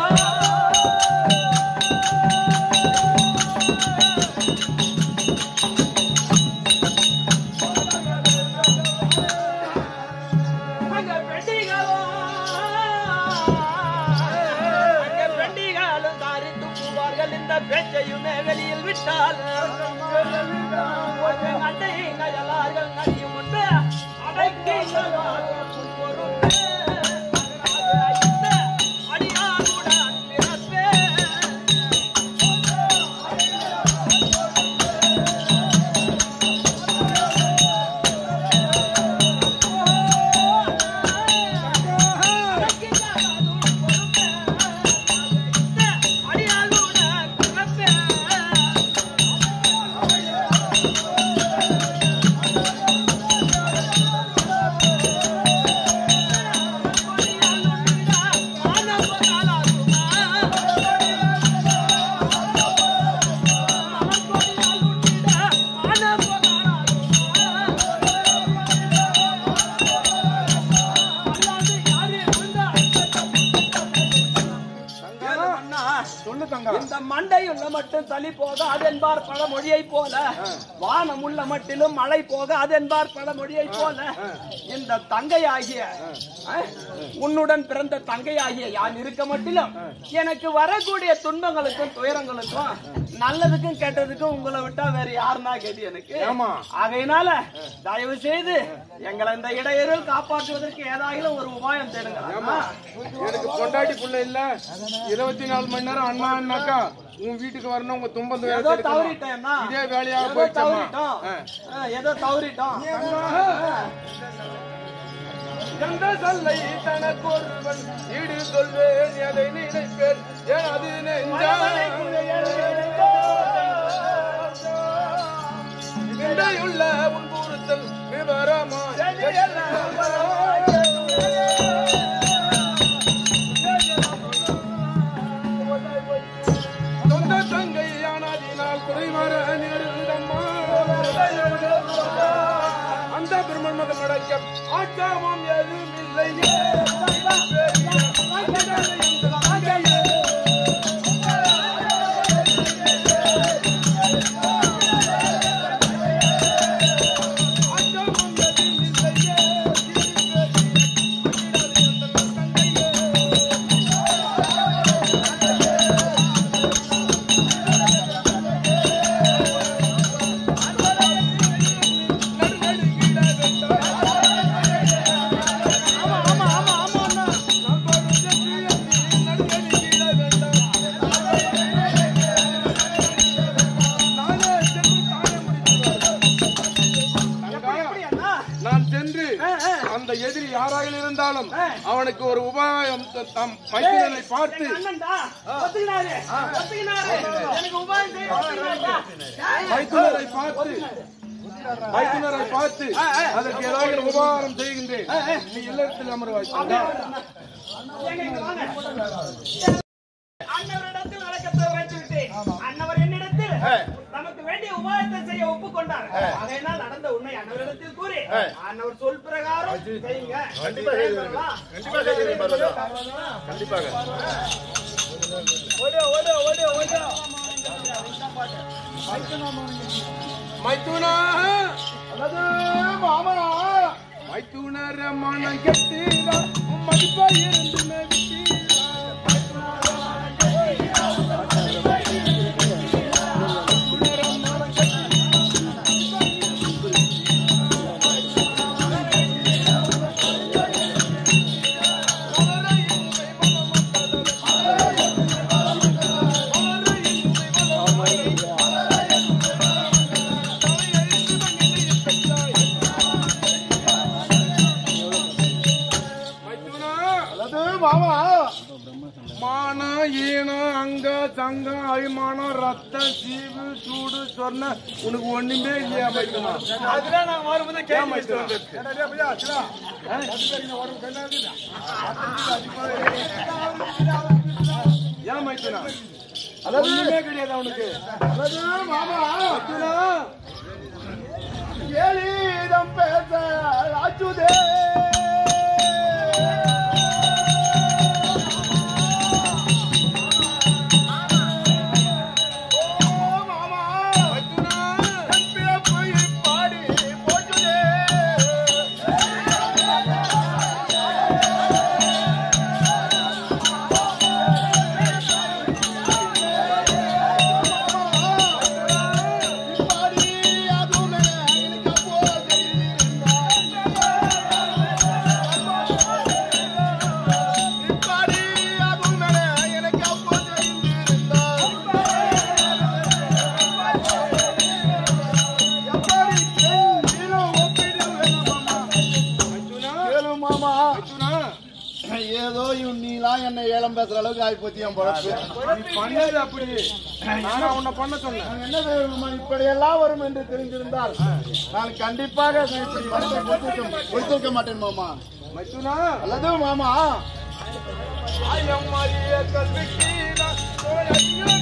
அங்க பெண்டிகளும் அங்க பெண்டிகளும் தாரி துப்புவார்கள் இந்த பேச்சையுமே வெளியில் விட்டால் அண்டை கயலார்கள் நடி முன்பு அடக்கி அடியாருடன் பிறப்பேன் சொல்லு தங்கா இந்த மண்டையுள்ள மட்டும் சளி போக அதென்பார் பழமொழியை போல வானம் உள்ள மட்டிலும் மழை போக அதென்பார் பழமொழியை போல இந்த தங்கையாகிய அஹ், உன்னுடன் பிறந்த தங்கையாகிய யான் இருக்க மட்டிலும் எனக்கு வரக்கூடிய துன்பங்களுக்கும் துயரங்களுக்கும் நல்லதுக்கும் கெட்டதுக்கும் உங்களை விட்டா வேற யாருன்னா கேட்டு எனக்கு ஆமா. ஆகையினால தயவு செய்து எங்களை இந்த இடையூறில் காப்பாற்றுவதற்கு ஏதாயிலும் ஒரு உபாயம் தேடுங்க ஆமா எனக்கு பொண்டாட்டி புள்ள இல்ல இருபத்தி நாலு மணி நேரம் அண்ணா அண்ணாக்கா உன் வீட்டுக்கு வரணும் உங்க தும்பம் துயரத்தை ஏதோ எடுக்கணும். தவறிட்டேன்னா இதே வேலையாக ஏதோ போயிடுச்சம்மா தவறிட்டோம் ஆ, ஏதோ தவறிட்டோம் எந்த சொல்லை தனக்கு ஒருவன் ஈடு சொல்வேன் எதை நினைப்பேன் ஏன் அது நெஞ்சுள்ள உன் கூறுத்தல் விவரமா சொந்த தங்கை ஆனாதினால் குறைவர நேருந்தம்மா அந்த பிரம்மன் மடக்கம் ஆச்சாமம் எதுவும் இல்லையே நான் சென்று அந்த எதிரி யாராக இருந்தாலும் அவனுக்கு ஒரு உபாயம் த- தம் மைத்திரனை பார்த்து அண்ணன்டா, ஒத்துக்கினாரு, ஒத்துக்கினாரு. எனக்கு உபாயம் செய்ய ஒத்துக்கினாருடா. மைத்துனரை பார்த்து மைத்துனரை பார்த்து அதற்கு ஏதாவது ஒரு உபகாரம் செய்கின்றேன் நீ இல்லத்தில் அமர்வாய் ஏங்க, இங்க வாங்க. அண்ணவரிடத்தில் வழக்கத்தை வைத்து விட்டேன். அண்ணவர் என்னிடத்தில் நமக்கு வேண்டிய உபாயத்தை செய்ய ஒப்புக்கொண்டார் ஆகையினால் நடந்த உண்மை அண்ணவரிடத்தில் கூறி அண்ணவர் சொல் பிரகாரம் செய்யுங்க கண்டிப்பா செய்து கண்டிப்பா செய்து பரவாயில்ல கண்டிப்பாக மைத்துனா அல்லது மாமா மைத்துணர மனம் கெட்டீரா உன் மதிப்பா இருந்து மைத்துனா அல்லது மாமா மான ஈனம் அங்க தங்கம் அபிமானம் ரத்தம் சீவு சூடு சொன்ன உனக்கு ஒண்ணுமே இல்லையா மைத்துனா அதெல்லாம் நான் வரும்போது கேள்வி மைத்துனா ஏன் மைத்துனா ஒண்ணுமே கிடையாது அவனுக்கு அல்லது மாமா மைத்துனா ஏலிதம் பேச அச்சுதே ஓ மாமா மைத்துனா போய் பாடி போச்சுதே பாடி அதுவும் எனக்கு அப்போ இப்பாடி அதுவும் எனக்கு அப்போ தெரிந்திருந்தா எப்படி நீளும் ஒப்பிடுவேன் மாமா மைத்துனா கேளு மாமா மைத்துனா ஏதோ இவன் நீலாம் என்ன ஏலம் பேசுற அளவுக்கு ஆயிப்போச்சு என் பழப்பு நீ பண்ணது அப்படி நானா உன்னை பண்ண சொன்னேன் நான் என்ன செய்யணுமா இப்படியெல்லாம் வரும் என்று தெரிந்திருந்தால் நான் கண்டிப்பாக இப்படி வரத்தை கொடுத்திருக்க கொடுத்திருக்க மாட்டேன் மாமா மைத்துனா அல்லது மாமா ஐயம்மாரிய கல்விக்கீரா ஐயோ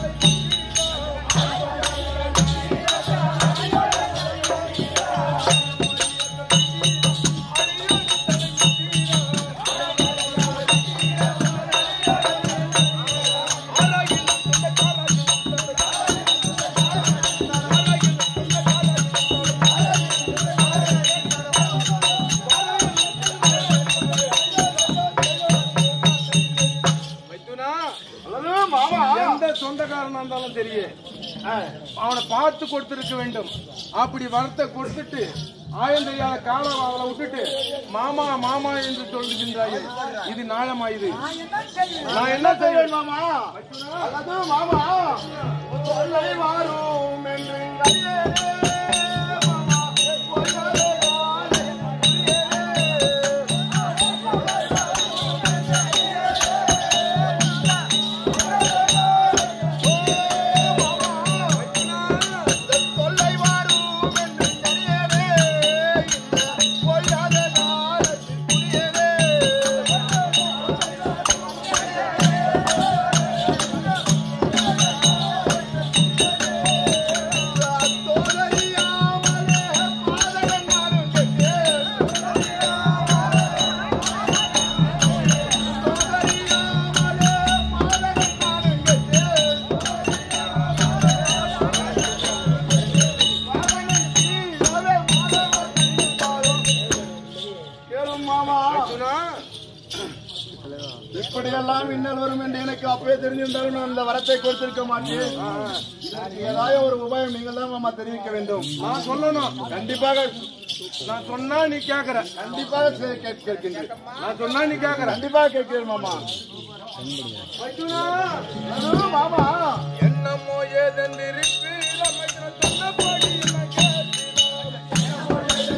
மைத்துனா அல்லது மாமா எந்த சொந்தக்காரனா இருந்தாலும் சரியே அவனை பார்த்து கொடுத்திருக்க வேண்டும் அப்படி வரத்தை கொடுத்துட்டு ஆயம் தெரியாத காலம் அவளை விட்டுட்டு மாமா மாமா என்று சொல்லுகின்றாயே இது நியாயமா இது நான் என்ன செய்வேன் மாமா அல்லது மாமா சொல்லை மாறும் என்று அறியே மாமா கொல்லவே வாழே தொல்லை வாரும் என்று அறியவே இல்லை கொள்ளாத காலத்தில் புரியவே தோலையாமலே பாதகங்காரும் கெட்டே தோலையாமலே பாதகங்காரும் கெட்டே கேளும் மாமா மைத்துனா, இப்படியெல்லாம் இன்னல் வரும் என்று எனக்கு அப்பவே தெரிஞ்சிருந்தாலும் நான் இந்த வரத்தை கொடுத்திருக்க மாட்டேன் இதற்கு ஏதாவது ஒரு உபாயம் நீங்கள் தான் மாமா தெரிவிக்க வேண்டும் நான் சொல்லணும் கண்டிப்பாக நான் சொன்னா நீ கேக்குற கண்டிப்பாக சே- கேட்க- கேட்கின்றேன் நான் சொன்னா நீ கேக்குற கண்டிப்பாக கேட்கிறேன் மாமா மைத்துனா, அது மாமா என்னமோ ஏதென்று இருப்பீரா மைத்துனா, சொன்னபடி நான் கேட்கிறேன்.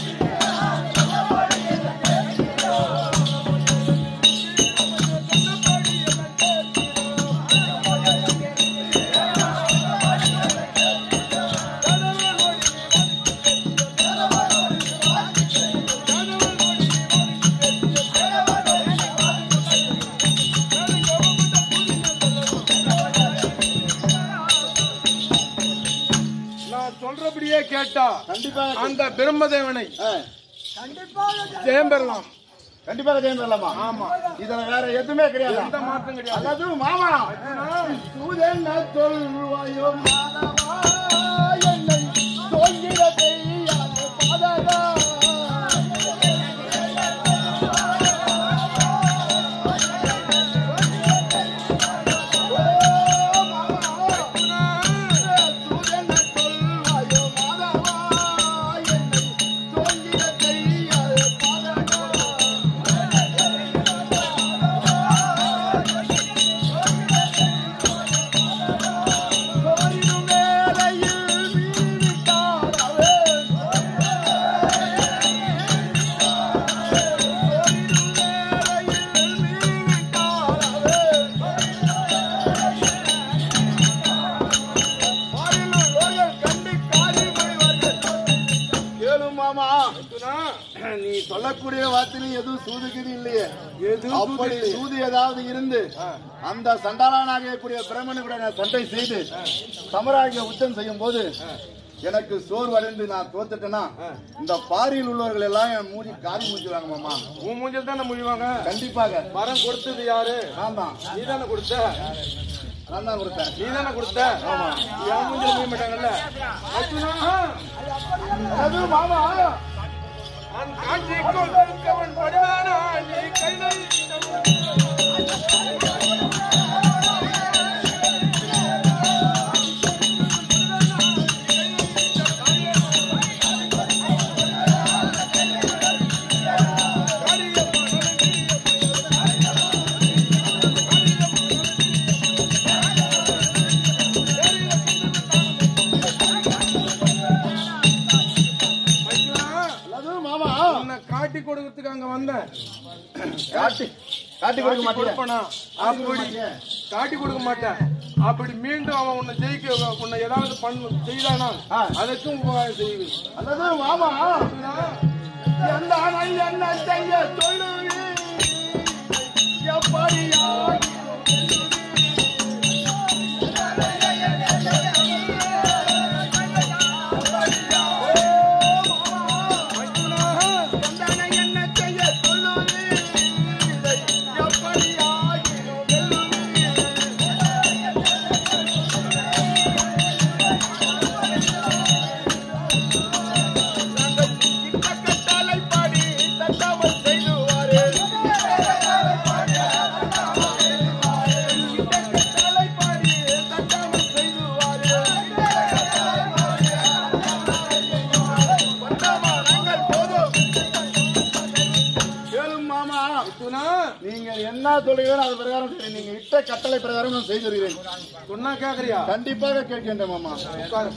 நான் சொல்றபடியே கேட்டா கண்டிப்பாக அந்த பிரம்மதேவனை ஆ, ஜெயம் பெறலாம் கண்டிப்பாக சேர்ந்துடலாமா ஆமா இதுல வேற எதுவுமே கிடையாது எந்த மாற்றம் கிடையாது அல்லது மாமா சூதன சொல்வாயோ மாதவா என்னை தோன்றிட செய்யாத பாதகா வரக்கூடிய வார்த்தையிலும் எதுவும் சூதுக்குது இல்லையே எதுவும் அப்படி சூது ஏதாவது இருந்து அந்த சண்டாளனாக கூடிய பிரம்மனுடைய நான் சண்டை செய்து சமராகிய உச்சம் செய்யும் போது எனக்கு சோர்வடைந்து நான் தோத்துட்டேன்னா இந்த பாரியில் உள்ளவர்கள் எல்லாம் என் மூடி காரி மூஞ்சுவாங்க மாமா உன் மூஞ்சில் தானே முடிவாங்க கண்டிப்பாக வரம் கொடுத்தது யாரு நான் தான் நீ தானே கொடுத்த நான் தான் கொடுத்தேன் நீ தானே கொடுத்த என் மூஞ்சில முடிய மாட்டாங்கல்ல அர்ஜுனா, அது மாமா நான் காட்சி கொடுக்கவன் படுவானா நீ கைதை அது மாமா உன்னை காட்டி கொடுக்கறதுக்கு அங்க வந்தேன் காட்டி காட்டி கொடுக்க மாட்டேன் கொடுப்பனா அப்படி காட்டி கொடுக்க மாட்டேன் அப்படி மீண்டும் அவன் உன்னை ஜெயிக்க உன்னை ஏதாவது பண்ணு செய்தானா ஆ. அதற்கும் உபகாரம் செய்வேன் அல்லது மாமா எந்த அணை என்ன செய்ய சொல்லுவி எப்படியா என்ன செய்ய சொல்லுவி எப்படியா தலைப்பாடி தட்டாமல் செய்துவாரே தலைப்பாடி தட்டாமல் செய்துவாரே நாங்கள் போதும் கேளும் மாமா அர்ஜுனா, நீங்க என்ன சொல்லுகிறோம் அது பிரகாரம் சரி நீங்க இட்ட கட்டளை பிரகாரம் நான் செய்து வருகிறேன் சொன்னா கேக்குறியா கண்டிப்பாக கேட்கின்றேன் மாமா உட்காரு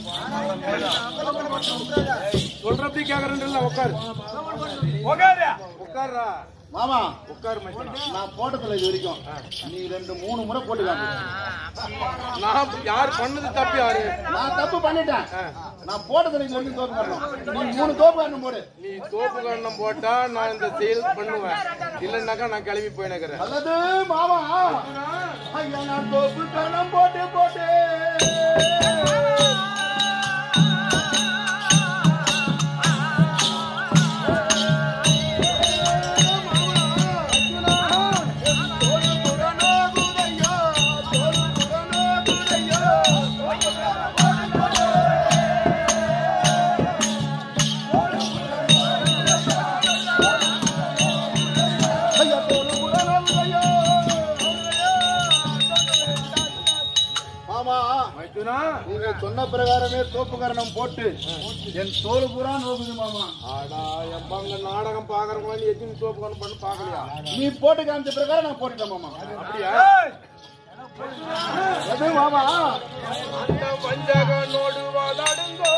சொல்றப்படி கேக்குறேன்ல உட்காரு உக்காரு உட்காருடா மாமா உட்காரு மச்சான் நான் போட்டதில்ல இது வரைக்கும் நீ ரெண்டு மூணு முறை போட்டு காமி. நான் யார் பண்ணது தப்பு யாரு நான் தப்பு பண்ணிட்டேன் நான் போட்டதில்ல இது வரைக்கும் தோப்பு காரணம் நீ மூணு தோப்பு காரணம் போடு நீ தோப்பு கண்ணம் போட்டா நான் இந்த செயல் பண்ணுவேன் இல்லைன்னாக்கா நான் கிளம்பி போயினுக்கிறேன் அல்லது மாமா ஐயா நான் தோப்பு காரணம் போட்டு போட்டு மாமா மைத்துனா நீங்க சொன்ன பிரகாரமே தோப்பு காரணம் போட்டு என் தோல் பூரா நோக்குது மாமா ஆடா எப்பாங்க நாடகம் பாக்குறவங்க நீ எத்தனை தோப்பு கண்ணம் பண்ணு பாக்கலையா நீ போட்டு காமிச்ச பிரகாரம் நான் போட்டுட்டேன் மாமா அப்படியா அது மாமா அந்த வஞ்சகனோடு வாதாடுங்கோ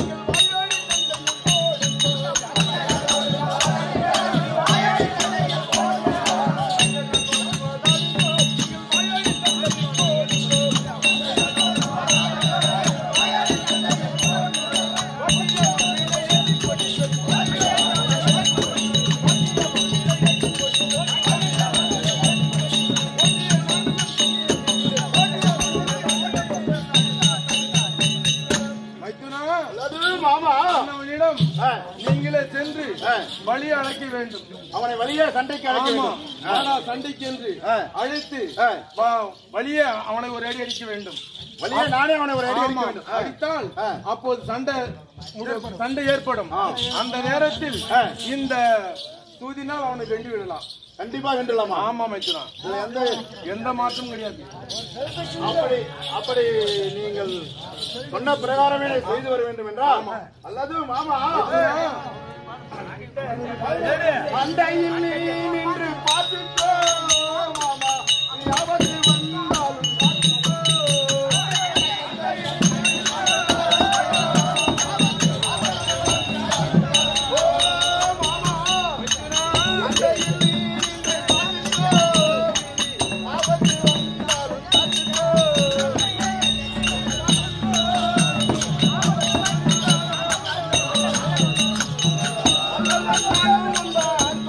மைத்துனா அது மாமா அண்ணவனிடம் ஆ, நீங்களே சென்று ஆ. வழி அழைக்க வேண்டும் அவனை வழியே சண்டைக்கு அழைக்க ஆமா வேண்டும் ஆனா சண்டைக்கு என்று ஆ. அழைத்து ஆ. வா- வழியே அவனை ஒரு அடி அடிக்க வேண்டும் வழியே நானே அவனை ஒரு அடி அடிக்க ஆமா, வேண்டும் ஆ. அடித்தால் ஆ. அப்போது சண்டை முடி- சண்டை ஏற்படும் அந்த நேரத்தில் ஆ. இந்த தூதினால் அவனை வென்று விடலாம் கண்டிப்பா வென்றலாமா ஆமா மைத்துனா இதுல எந்த எந்த மாற்றமும் கிடையாது அப்படி அப்படி நீங்கள் சொன்ன பிரகாரமே செய்து வர வேண்டும் என்றால் அல்லது மாமா அண்டையில் நீ நின்று பார்த்துக்கோ மாமா நீ ஆபத்து வந்தாலும் பார்த்துக்கோ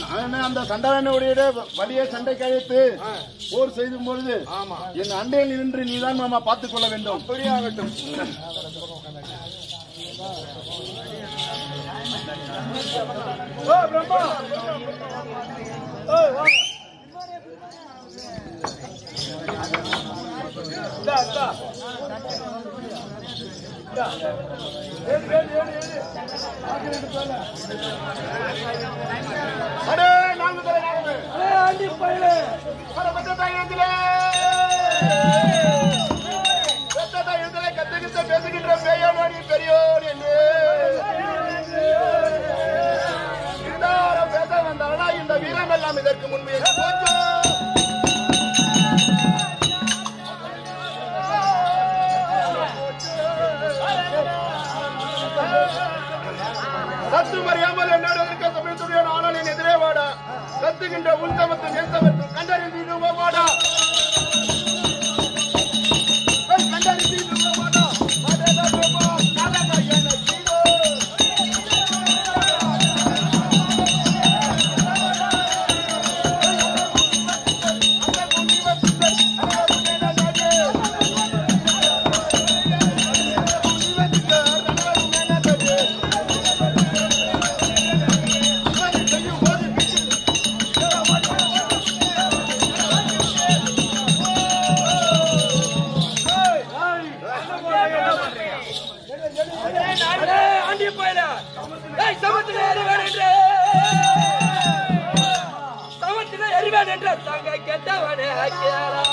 நான் அந்த சண்டாளனுடைய வலிய சண்டை கழித்து போர் செய்யும் பொழுது ஆமா என் அண்டையில் நின்று நீதான் மாமா பார்த்துக் கொள்ள வேண்டும் அப்படியாகட்டும் ஓ பிரம்மா ஓ வா இந்தா, இந்தா. இந்தா. ஏறு, ஏறு, ஏறு, ஏறு. ஆக்கிரமிட்டு போல. அடே நான்கு தலை நான்கு அடே, ஆண்டி பயலே. அட, பெத்த தாயகத்திலே. பெத்த தாயகத்திலே கத்துக்கிட்ட பேசுகின்ற பெய்யோனி பெரியோன் என்று இந்தாரம் பேச வந்தானா இந்த வீரம் எல்லாம் இதற்கு முன்பே போச்சோ சத்து மறியாமல் என்னோட இருக்க தமிழ்த்துடைய ஆனால் என் எதிரே வாடா கத்துகின்ற உள்தமத்தும் எந்தமத்தும் கண்டறிந்து வாடா கண்டறிந்து வாடா அதேதான் பிரபா, கலக எனக்கு இதோ. அடே, ஆண்டி பயலே. ஏய், சமத்திலே எறிவேன் என்று. சமத்திலே எறிவேன் என்று தங்க கெட்டவனே கேளா.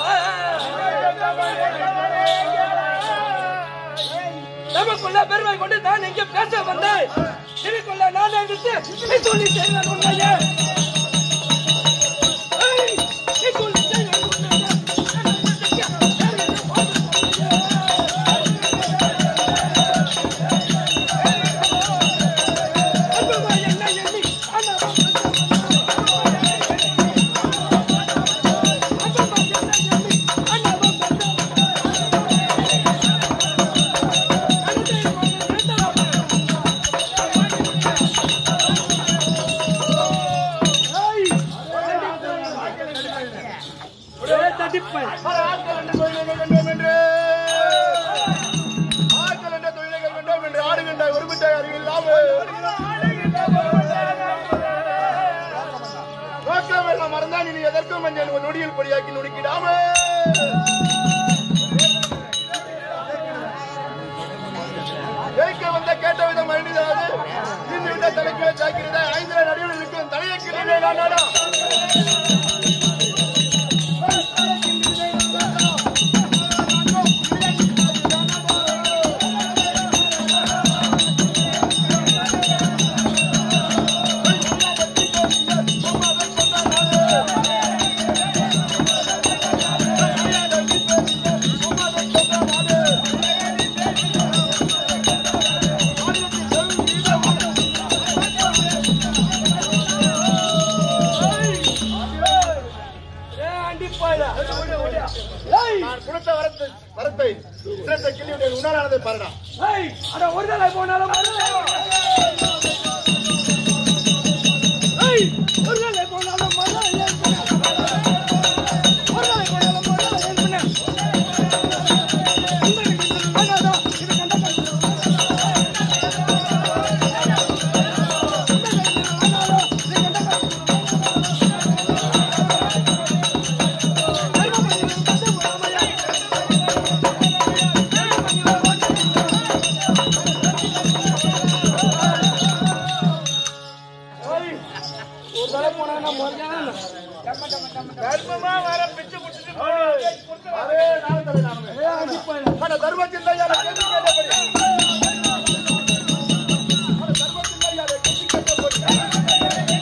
நமக்குள்ள பெருமை கொண்டு நான் எங்கே பேச வந்தேன் இதுக்குள்ள நான் எதிர்த்து நீ சொல்லி செய்வேன் உண்மையே ஏய், நீ சொல்லி செய்வேன் உண்மையே. அன்புமா என்னை எண்ணி அண்ணா தட்டிப்பேன் ஆட்கள் என்ற தொழில்கள் வேண்டும் என்று ஆட்கள் என்ற தொழில்கள் வேண்டும் என்று ஆடுகின்ற ஒருமிட்ட அறிவில்லாமல் நோக்கம் எல்லாம் மறந்தான் இனி எதற்கும் என் ஒரு நொடியில் பொடியாக்கி நுடுக்கிடாமல் ஜெயிக்க வந்த கேட்ட விதம் மனிதனாது இன்று விட்ட தலைக்கு சாக்கிறத ஐந்து நடுவில் இருக்கும் தலையை கிட்டே நாடா நான் கொடுத்த வரத்தை வரத்தை சிறந்த கிள்ளியுடைய உணரானதை பாருடா ஒரு தலை போனாலும் ஏய், ஒரு தலை போனாலும் மரம் ஏற்பட. ஒரு தலை போனாலும் மரம் ஏற்பட. அண்ணாடா, இது கண்ட கண்ட. அண்ணாடா, இது கண்ட கண்ட. ஒரு தலை போனா நான் மரம் கர்ப்பமா வர பிச்சு குடிச்சிட்டு போய் அதே நாள் தலை நானுமே. அட தர்மச்சிந்தையால கேள்வி கேட்டபடி. அட தர்மச்சிந்தையால கேள்வி கேட்டபடி.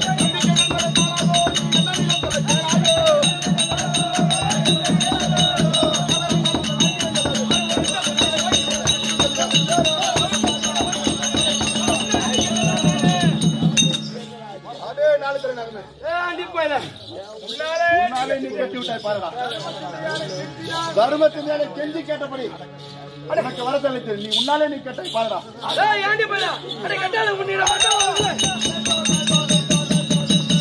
அதே நாள் தலை நானுமே. முன்னாலே நீ கட்டி விட்டாய் பாருடா. தர்மத்தின் மேலே கெஞ்சி கேட்டபடி எனக்கு வரத்தளித்து நீ உன்னாலே நீ கேட்டாய் பாருடா ஏய், ஏண்டி பையனா? அட கட்டால உன்னிடம் மட்டும் வரல.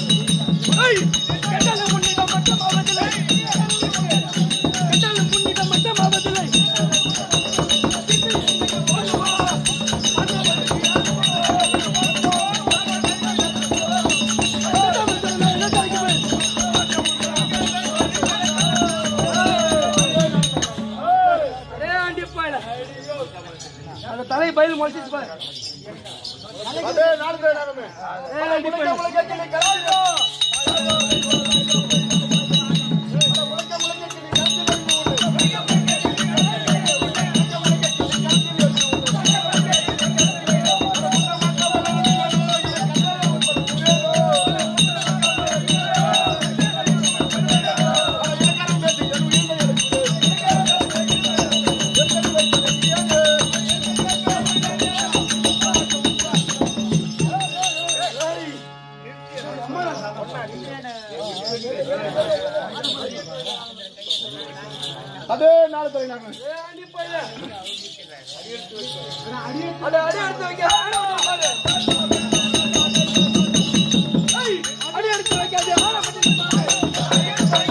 கெட்டாலும் புண்ணியம் மட்டும் ஆவதில்லை கெட்டாலும் புண்ணியம் மட்டும் ஆவதில்லை அடே ஆண்டி பாயில அந்த தலை பயிர் முளைச்சிச்சு பாரு அதே நாடு நாடுமே ஏ ஆண்டி பாயில அதே நாடு நாடுமே ஏ ஆண்டி பாயில அட அடி எடுத்து வைக்க ஆளை விட்டு பாரு ஏய், அடி எடுத்து வைக்காதே ஆளை விட்டு பாரு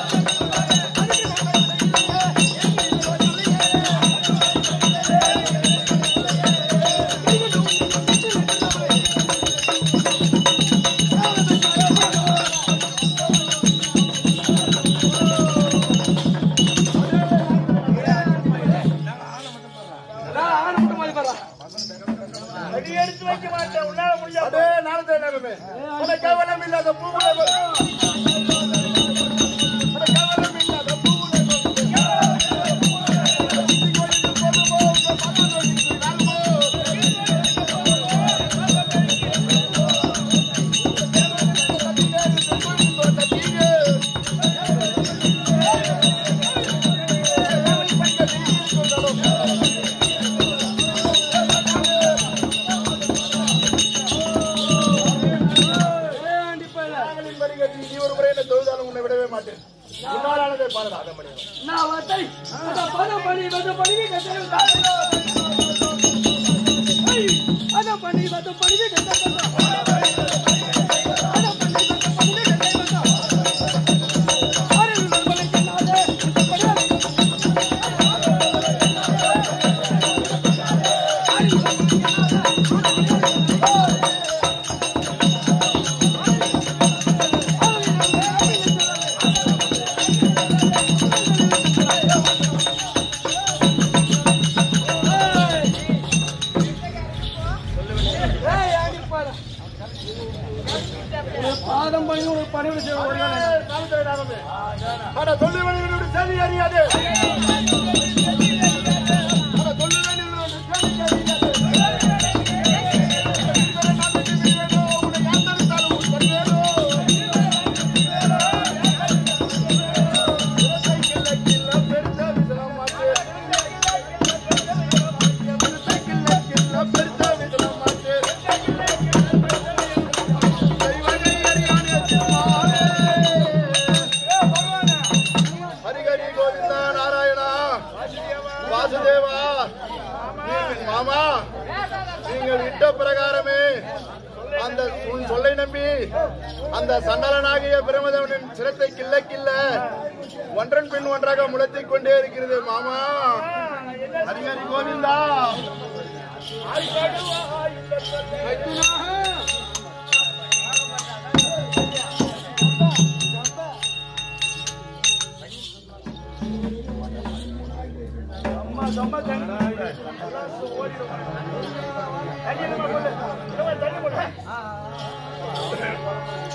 நான் ஆளை மட்டும் மாதிரி பாரு அடி எடுத்து வைக்க மாட்டேன் உன்னால முடியாது அதே நாடு நாடுமே உனக்கு கவனம் இல்லாத பூவுல கவனம் இல்லாத பூவுல ஏ ஆண்டி பாயில நாங்களின் வருகை நீ ஒரு முறை என்ன தொழுதாலும் உன்னை விடவே மாட்டேன் உன்னாலானதை பாருடா அதை மணி நான் வத்தை அந்த பதம் பண்ணி வந்த பண்ணி கட்டை அத பண்ணி வந்த பண்ணி கட்டை பாதம் பண்ணி ஒரு பணிவிட செய்ய ஆனா சொல்லி வேண்டியவனுடைய சரி அறியாது ஆனா சொல்லி வேண்டியவனுடைய சரி அறியாது ஹரிஹரி கோவிந்தா நாராயணா வாசுதேவா நீங்கள் மாமா நீங்கள் இட்ட பிரகாரமே அந்த உன் சொல்லை நம்பி அந்த சண்டலனாகிய பிரமதவனின் சிரத்தை கிள்ள கிள்ள ஒன்றன் பின் ஒன்றாக முளைத்துக் கொண்டே இருக்கிறது மாமா ஹரிஹரி கோவிந்தா அம்மா சும்மா தண்ணி ஓடிடும் தண்ணி என்னமா போடு தண்ணி போடு